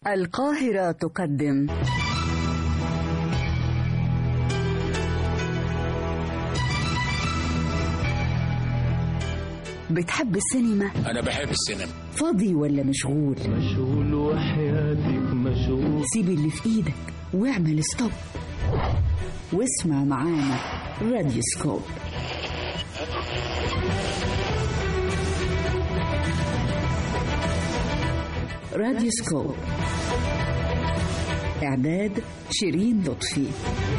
القاهرة تقدم بتحب السينما؟ أنا بحب السينما فاضي ولا مشغول؟ مشغول وحياتك مشغول سيب اللي في ايدك واعمل ستوب واسمع معانا راديو سكوب راديو سكوب إعداد شيرين لطفي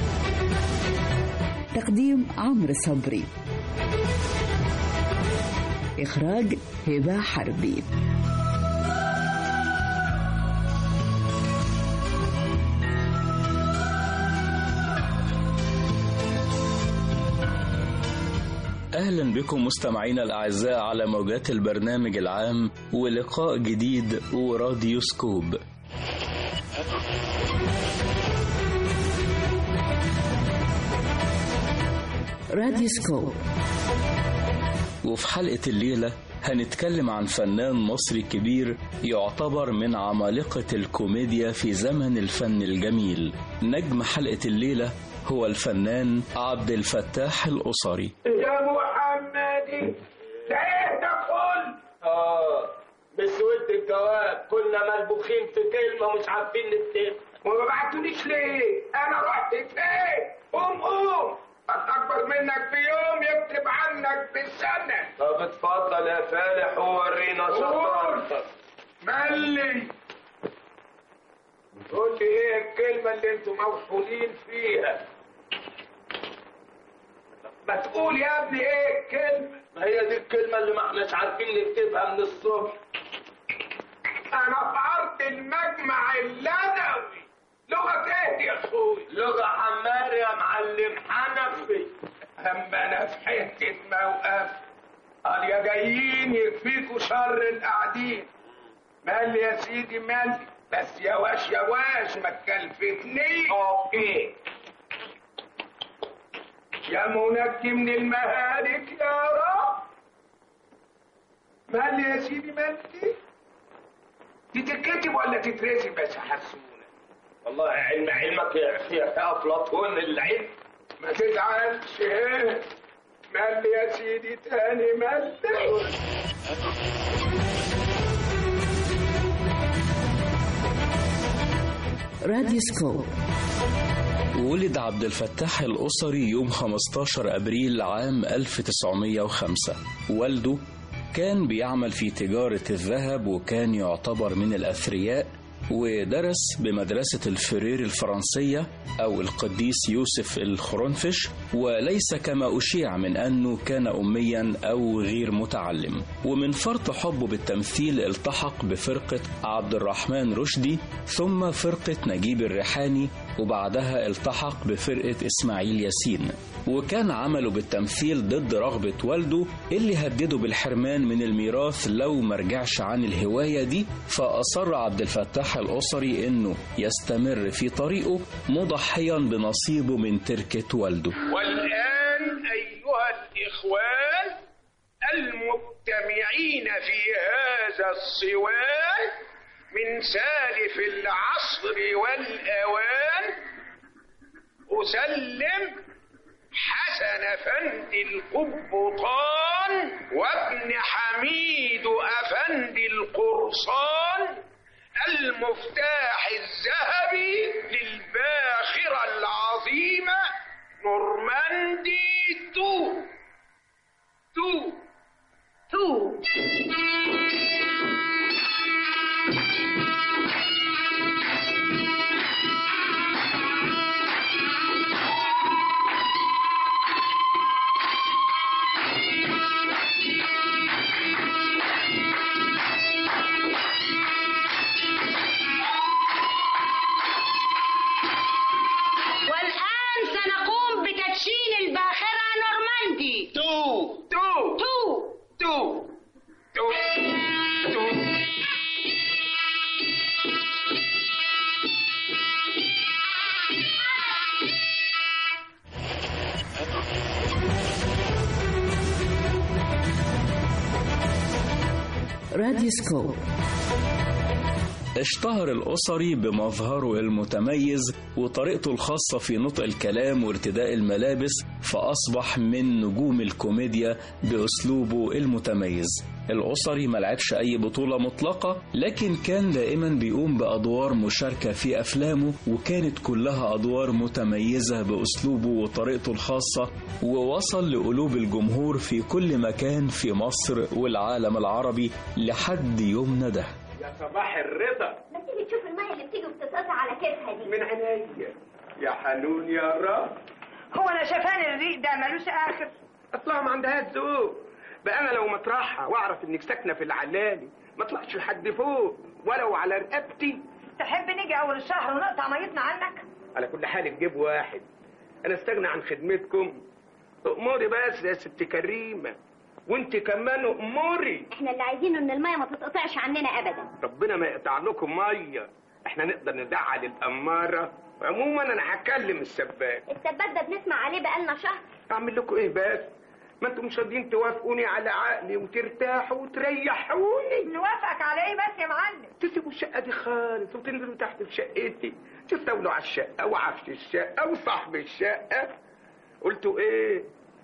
تقديم عمرو صبري إخراج هبة حربي أهلا بكم مستمعينا الأعزاء على موجات البرنامج العام ولقاء جديد وراديو سكوب راديو سكوب وفي حلقة الليلة هنتكلم عن فنان مصري كبير يعتبر من عمالقة الكوميديا في زمن الفن الجميل نجم حلقة الليلة هو الفنان عبد الفتاح الأسري يا محمدي ده ايه ده كل اه بسود الجواب كنا ملبوخين في كلمة مش عارفين نكتب وما بعتونيش ليه انا رحت فين قوم قوم اكبر منك بيوم يكتب عنك بالسنة طب اتفضل يا فالح وورينا قول شطارتك ملي قول لي ايه الكلمة اللي انتوا موصولين فيها ما تقول يا ابني ايه الكلمة ما هي دي الكلمة اللي ما احناش عارفين نكتبها من الصبح انا في ارض المجمع اللدوي لغة ايه يا اخوي لغة حمار يا معلم حنفي اما انا في حتة موقف قال يا جايين يكفيكوا شر القاعدين مال يا سيدي مال بس يا واش يا واش ما تكلفتني اوكي يا منجي من المهالك يا رب مال يا سيدي مال دي دي تتكتب ولا تترسم بس حسونة والله علم علمك يا يا افلاطون العلم ما تزعلش ايه مال يا سيدي تاني مال راديو سكوب ولد عبد الفتاح الأسري يوم 15 أبريل عام 1905 والده كان بيعمل في تجارة الذهب وكان يعتبر من الأثرياء ودرس بمدرسة الفرير الفرنسية أو القديس يوسف الخرنفش وليس كما أشيع من أنه كان أميا أو غير متعلم ومن فرط حبه بالتمثيل التحق بفرقة عبد الرحمن رشدي ثم فرقة نجيب الريحاني وبعدها التحق بفرقة إسماعيل ياسين وكان عمله بالتمثيل ضد رغبة والده اللي هدده بالحرمان من الميراث لو مرجعش عن الهواية دي فأصر عبد الفتاح الأسري إنه يستمر في طريقه مضحيا بنصيبه من تركة والده والآن أيها الإخوان المجتمعين في هذا الصوان من سالف العصر والأوان أسلم حسن أفندي القبطان وابن حميد أفندي القرصان المفتاح الذهبي للباخرة العظيمة نورماندي تو تو تو والآن سنقوم بتدشين الباخرة نورماندي تو تو تو تو تو تو راديو سكوب اشتهر الأسري بمظهره المتميز وطريقته الخاصة في نطق الكلام وارتداء الملابس فأصبح من نجوم الكوميديا بأسلوبه المتميز الأسري ملعبش أي بطولة مطلقة لكن كان دائما بيقوم بأدوار مشاركة في أفلامه وكانت كلها أدوار متميزة بأسلوبه وطريقته الخاصة ووصل لقلوب الجمهور في كل مكان في مصر والعالم العربي لحد يومنا ده يا صباح الرضا ما تيجي تشوف المية اللي بتيجي وبتتقطع على كيفها دي من عينيا يا حنون يا رب هو انا شايفاني الريق ده ملوش اخر اطلع ما عندها ذوق بقى انا لو مطرحها واعرف انك ساكنه في العلالي ما اطلعش لحد فوق ولو على رقبتي تحب نيجي اول الشهر ونقطع ميتنا عنك على كل حال تجيب واحد انا استغنى عن خدمتكم اموري بس يا ست كريمه وانت كمان اموري احنا اللي عايزينه ان المية ما تتقطعش عننا ابدا ربنا ما يقطع لكم ميه احنا نقدر ندعل الاماره عموما انا هكلم السباك السبات ده بنسمع عليه بقالنا شهر اعمل لكم ايه بس ما انتم مش راضيين توافقوني على عقلي وترتاحوا وتريحوني نوافقك على ايه بس يا معلم تسيبوا الشقه دي خالص وتنزلوا تحت في شقتي تستولوا على الشقه وعفش الشقه وصاحب الشقه قلتوا ايه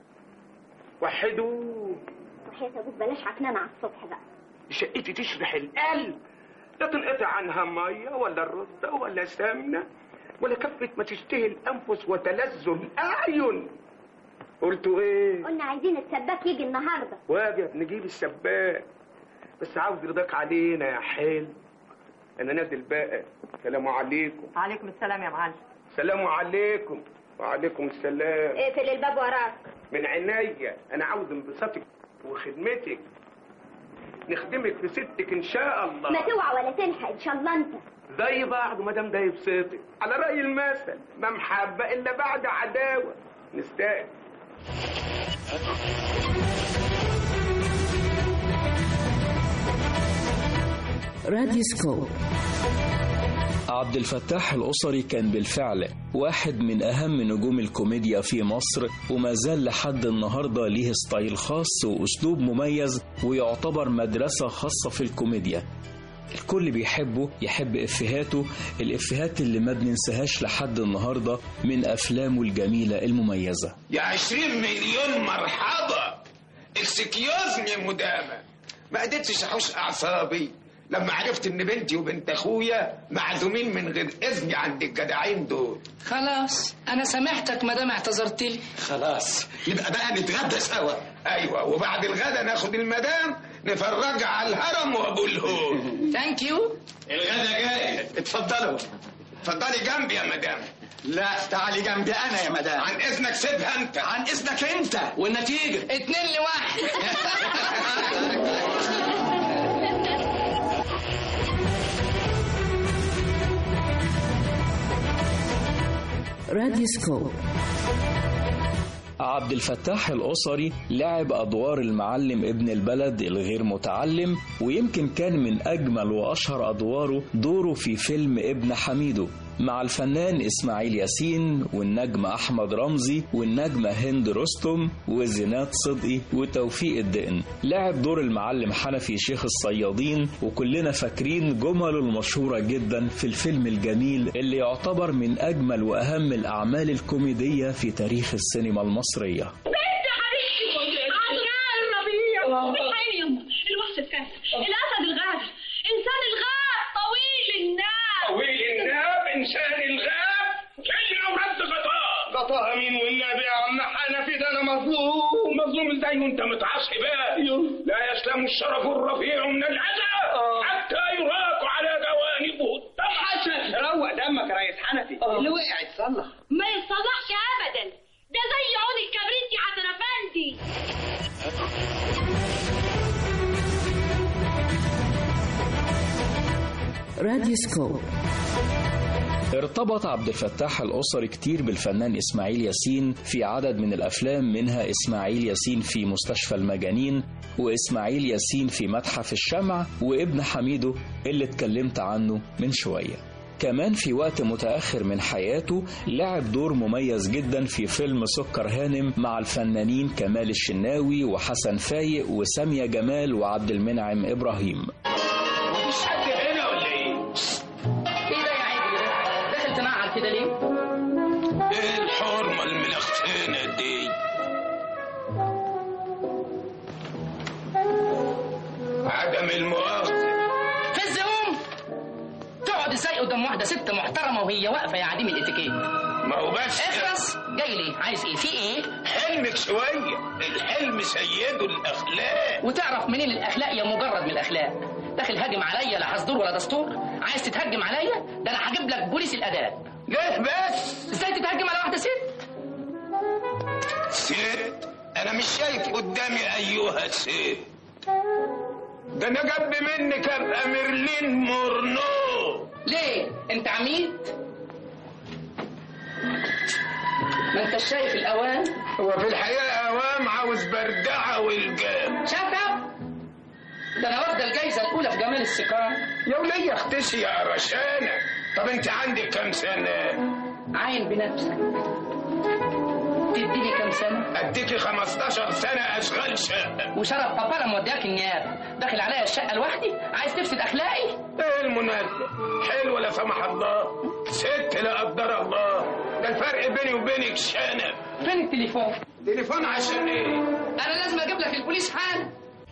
وحدوا وحياة ابوك بلاش عكنانة على الصبح بقى شقتي تشرح القلب لا تنقطع عنها ميه ولا رده ولا سمنه ولا كفة ما تشتهي الانفس وتلذ الاعين قلتوا ايه قلنا عايزين السباك يجي النهارده واجب نجيب السباك بس عاوز رضاك علينا يا حلو انا نازل بقى سلام عليكم عليكم السلام يا معلم سلام عليكم وعليكم السلام اقفل الباب وراك من عينيا انا عاوز انبساطك وخدمتك نخدمك في ستك ان شاء الله ما توعى ولا تلحق ان شاء الله انت زي بعض ما دام ده يبسطك على راي المثل ما محبه الا بعد عداوه نستاهل راديوسكوب عبد الفتاح الأسري كان بالفعل واحد من أهم نجوم الكوميديا في مصر وما زال لحد النهاردة ليه ستايل خاص وأسلوب مميز ويعتبر مدرسة خاصة في الكوميديا الكل بيحبه يحب إفهاته الإفهات اللي ما بننساهاش لحد النهاردة من أفلامه الجميلة المميزة يا عشرين مليون مرحبا اكسكيوزني مدامة ما قدرتش احوش اعصابي لما عرفت ان بنتي وبنت اخويا معزومين من غير اذني عند الجدعين دول خلاص انا سامحتك ما دام اعتذرت لي خلاص يبقى بقى نتغدى سوا ايوه وبعد الغدا ناخد المدام نفرجها على الهرم وابو الهول ثانك يو الغدا جاي اتفضلوا اتفضلي جنبي يا مدام لا تعالي جنبي انا يا مدام عن اذنك سيبها انت عن اذنك انت والنتيجه اتنين لواحد راديوسكوب عبد الفتاح الأسري لعب أدوار المعلم ابن البلد الغير متعلم ويمكن كان من أجمل وأشهر أدواره دوره في فيلم ابن حميدو مع الفنان إسماعيل ياسين والنجم أحمد رمزي والنجمة هند رستم وزينات صدقي وتوفيق الدقن لعب دور المعلم حنفي شيخ الصيادين وكلنا فاكرين جمله المشهورة جدا في الفيلم الجميل اللي يعتبر من أجمل وأهم الأعمال الكوميدية في تاريخ السينما المصرية بنت حبيبتي عشان الربيع الحقيقي يما الوحش الكاسر الاسد الغابة انسان الغاب طويل الناس طويل الناب انسان الغاب كلمه ورد غطاء غطاها مين والنبي يا عم حنفي ده انا مظلوم مظلوم ازاي وانت متعصب لا يسلم الشرف الرفيع من الاذى حتى يراق على جوانبه الدم حسن روق دمك يا ريس حنفي اللي وقع يتصلح ما يتصلحش ابدا ده زي عود الكبريت يا حسن افندي راديوسكوب ارتبط عبد الفتاح الأسري كتير بالفنان إسماعيل ياسين في عدد من الأفلام منها إسماعيل ياسين في مستشفى المجانين وإسماعيل ياسين في متحف الشمع وابن حميدو اللي اتكلمت عنه من شوية كمان في وقت متأخر من حياته لعب دور مميز جدا في فيلم سكر هانم مع الفنانين كمال الشناوي وحسن فايق وسامية جمال وعبد المنعم إبراهيم مفيش حد هنا ولا ايه كده ليه؟ ايه الحرمة الملخفينة دي عدم المؤاخذة في الزوم تقعد ازاي قدام واحده ست محترمه وهي واقفه يا عديم الاتيكيت ما هو بس اخرس جاي ليه عايز ايه في ايه حلمك شوية الحلم سيده الأخلاق وتعرف منين الاخلاق يا مجرد من الاخلاق داخل هاجم عليا لا حصدور ولا دستور عايز تتهجم عليا ده انا هجيب لك بوليس الاداب ليه بس ازاي تتهجم على واحده ست ست أنا مش شايف قدامي أيها الست ده أنا جنب منك أبقى ميرلين مورنو ليه انت عميد ما انت شايف الاوان هو في الحقيقة أوام عاوز بردعة والجام شاطر ده انا واخده الجايزه الاولى في جمال السكار يا ولية اختشي يا رشانة طب انت عندك كام سنة؟ عاين بنفسك تديني كام سنه اديكي 15 سنة اشغال شقة وشرف بابا مودياك النيابه داخل عليا الشقه لوحدي عايز تفسد اخلاقي ايه المناسبة؟ حلوة لا سمح الله ست لا قدر الله ده الفرق بيني وبينك شنب فين التليفون تليفون عشان ايه؟ انا لازم اجيب لك البوليس حالا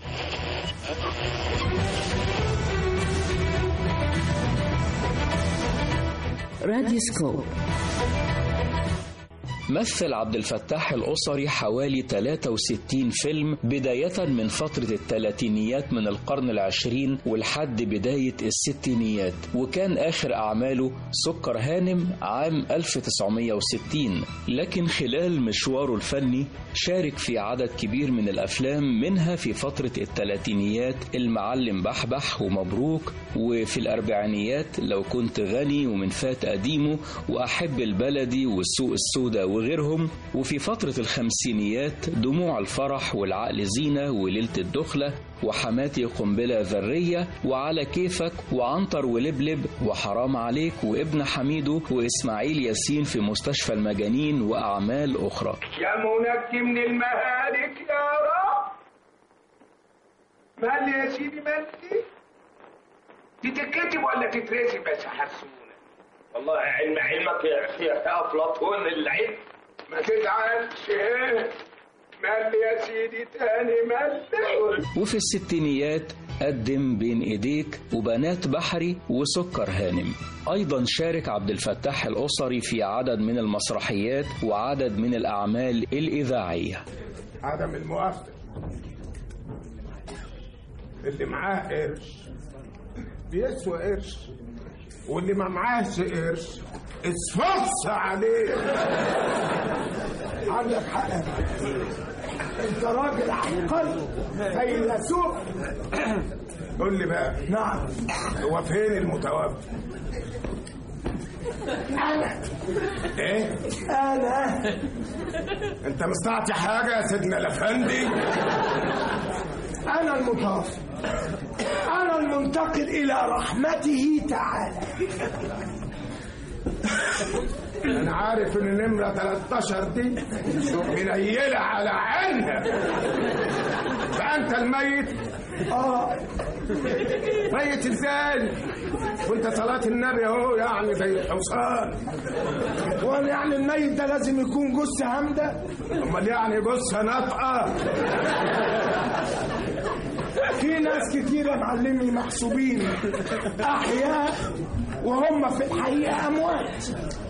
راديوسكوب مثل عبد الفتاح الأسري حوالي 63 فيلم بداية من فترة الثلاثينيات من القرن العشرين ولحد بداية الستينيات وكان آخر أعماله سكر هانم عام 1960 لكن خلال مشواره الفني شارك في عدد كبير من الأفلام منها في فترة الثلاثينيات المعلم بحبح ومبروك وفي الأربعينيات لو كنت غني ومن فات قديمه وأحب البلدي والسوق السوداء وغيرهم وفي فترة الخمسينيات دموع الفرح والعقل زينة وليلة الدخلة وحماتي قنبلة ذرية وعلى كيفك وعنتر ولبلب وحرام عليك وابن حميدو وإسماعيل ياسين في مستشفى المجانين وأعمال أخرى يا منجي من المهالك يا رب مال يا سيدي مالتي دي تتكتب ولا تترسم بس حسونة والله علم علمك يا يا افلاطون العلم ما تزعلش ايه مال يا سيدي تاني مال وفي الستينيات قدم بين ايديك وبنات بحري وسكر هانم ايضا شارك عبد الفتاح الاسري في عدد من المسرحيات وعدد من الاعمال الاذاعيه عدم المؤاخذة اللي معاه قرش بيسوى قرش واللي ما معاهش قرش اصفص عليه عندك حق انت راجل عبقري فيلسوف قول لي بقى نعم هو فين المتوفى انا ايه انا انت مستعطي حاجه يا سيدنا الافندي انا المتوفى انا المنتقل الى رحمته تعالى انا عارف ان نمره 13 دي منيله على عينها فانت الميت اه ميت ازاي وانت صلاه النبي اهو يعني زي الحصان وانا يعني الميت ده لازم يكون جثه هامده امال يعني جثه ناطقه في ناس كتيرة معلمي محسوبين أحياء وهم في الحقيقة أموات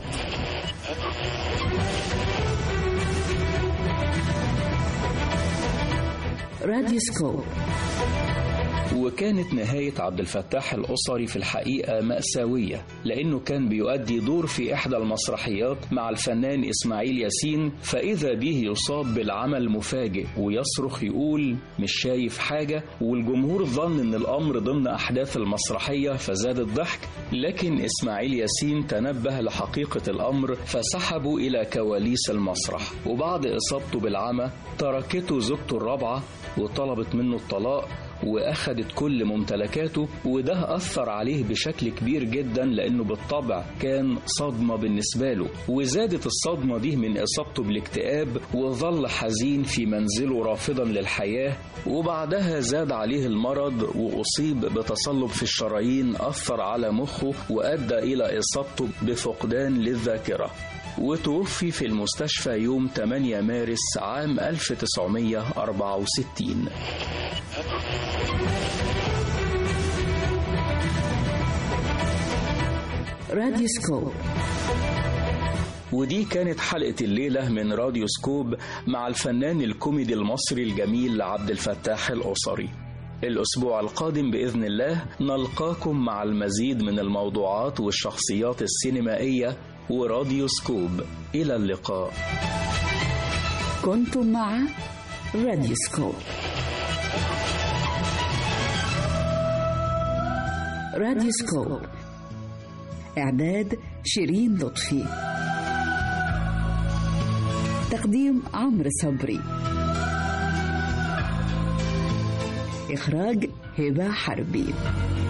راديوسكوب وكانت نهاية عبد الفتاح الأسري في الحقيقة مأساوية لأنه كان بيؤدي دور في إحدى المسرحيات مع الفنان إسماعيل ياسين فإذا به يصاب بالعمل مفاجئ ويصرخ يقول مش شايف حاجة والجمهور ظن أن الأمر ضمن أحداث المسرحية فزاد الضحك لكن إسماعيل ياسين تنبه لحقيقة الأمر فسحبه إلى كواليس المسرح وبعد إصابته بالعمى تركته زوجته الرابعة وطلبت منه الطلاق وأخدت كل ممتلكاته وده أثر عليه بشكل كبير جدا لأنه بالطبع كان صدمة بالنسبة له وزادت الصدمة دي من إصابته بالاكتئاب وظل حزين في منزله رافضا للحياة وبعدها زاد عليه المرض وأصيب بتصلب في الشرايين أثر على مخه وأدى إلى إصابته بفقدان للذاكرة وتوفي في المستشفى يوم 8 مارس عام 1964 راديو سكوب ودي كانت حلقة الليلة من راديو سكوب مع الفنان الكوميدي المصري الجميل عبد الفتاح الأسري الأسبوع القادم بإذن الله نلقاكم مع المزيد من الموضوعات والشخصيات السينمائية وراديو سكوب إلى اللقاء كنتم مع راديو سكوب راديو سكوب إعداد شيرين لطفي تقديم عمرو صبري إخراج هبة حربي